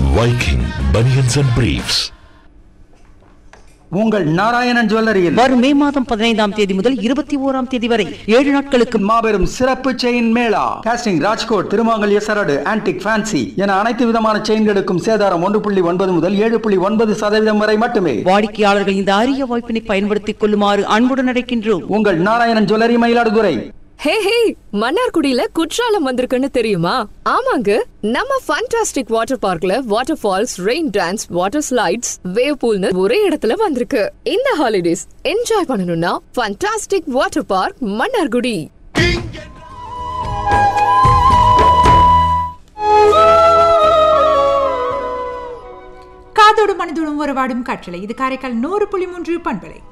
Viking Bunions and Briefs. உங்கள் நாராயணன் ஜுவல்லரியில் வரும் மே மாதம் பதினைந்தாம் தேதி முதல் இருபத்தி ஓராம் தேதி வரை ஏழு நாட்களுக்கு மாபெரும் சிறப்பு செயின் மேளா காஸ்டிங் ராஜ்கோட் திருமாங்கல்ய சரடு ஆன்டிக் ஃபேன்சி என அனைத்து விதமான செயின்களுக்கும் சேதாரம் ஒன்று புள்ளி ஒன்பது முதல் ஏழு புள்ளி ஒன்பது சதவீதம் வரை மட்டுமே வாடிக்கையாளர்கள் இந்த அரிய வாய்ப்பினை பயன்படுத்திக் கொள்ளுமாறு அன்புடன் அழைக்கின்றோம் உங்கள் Narayanan jewellery Mayiladuthurai hey hey மன்னார்குடியில குற்றாலம் வந்திருக்குன்னு தெரியுமா ஆமாங்க நம்ம ஃபண்டாஸ்டிக் வாட்டர் பார்க்ல water falls rain dance water slides wave பூல்னு ஒரே இடத்துல வந்திருக்கு இந்த ஹாலிடேஸ் என்ஜாய் பண்ணணும்னா ஃபண்டாஸ்டிக் வாட்டர் பார்க் மன்னார்குடி காதோடு மனதோடும் உறவாடும் காற்றலை இது காரைக்கால் நூறு புள்ளி மூன்று பண்பலை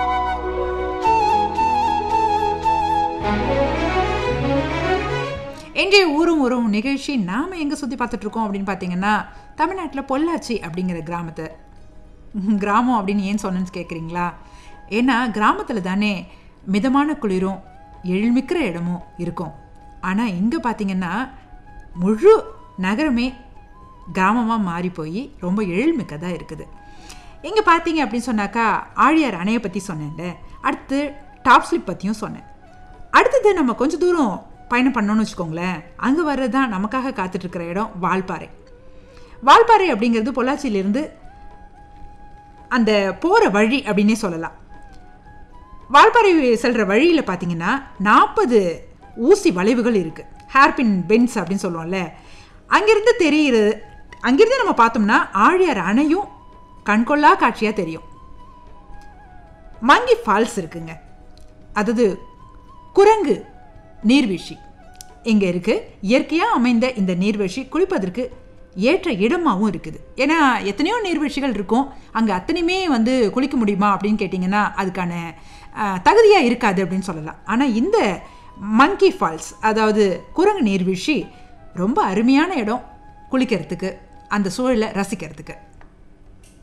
இன்றைய ஊரும் ஊரும் நிகழ்ச்சி நாம் எங்கே சுற்றி பார்த்துட்டு இருக்கோம் அப்படின்னு பார்த்தீங்கன்னா தமிழ்நாட்டில் பொள்ளாச்சி அப்படிங்கிற கிராமத்தை ம், கிராமம் அப்படின்னு ஏன் சொன்னேன்னு கேட்குறீங்களா ஏன்னா கிராமத்தில் தானே மிதமான குளிரும் எழில்மிக்கிற இடமும் இருக்கும் ஆனால் இங்கே பார்த்தீங்கன்னா முழு நகரமே கிராமமாக மாறி போய் ரொம்ப எழில்மிக்கதாக இருக்குது இங்கே பார்த்தீங்க அப்படின்னு சொன்னாக்கா ஆழியார் அணையை பற்றி சொன்னேன்ல அடுத்து டாப் ஸ்லிப் பற்றியும் சொன்னேன் அடுத்தது நம்ம கொஞ்சம் தூரம் பயணம் பண்ணோம்னு வச்சுக்கோங்களேன் அங்கே வர்றது தான் நமக்காக காத்துட்ருக்கிற இடம் வால்பாறை வால்பாறை அப்படிங்கிறது பொள்ளாச்சியிலிருந்து அந்த போகிற வழி அப்படின்னே சொல்லலாம் வால்பாறை செல்கிற வழியில் பார்த்தீங்கன்னா நாற்பது ஊசி வளைவுகள் இருக்குது ஹேர்பின் பென்ஸ் அப்படின்னு சொல்லுவோம்ல அங்கேருந்து தெரியுறது அங்கேருந்து நம்ம பார்த்தோம்னா ஆழியார் அணையும் கண்கொள்ளா காட்சியாக தெரியும் மங்கி ஃபால்ஸ் இருக்குங்க அதாவது குரங்கு நீர்வீழ்ச்சி இங்கே இருக்குது இயற்கையாக அமைந்த இந்த நீர்வீழ்ச்சி குளிப்பதற்கு ஏற்ற இடமாகவும் இருக்குது ஏன்னா எத்தனையோ நீர்வீழ்ச்சிகள் இருக்கும் அங்கே அத்தனையுமே வந்து குளிக்க முடியுமா அப்படின்னு கேட்டிங்கன்னா அதுக்கான தகுதியாக இருக்காது அப்படின்னு சொல்லலாம் ஆனால் இந்த மங்கி ஃபால்ஸ் அதாவது குரங்கு நீர்வீழ்ச்சி ரொம்ப அருமையான இடம் குளிக்கிறதுக்கு அந்த சூழலை ரசிக்கிறதுக்கு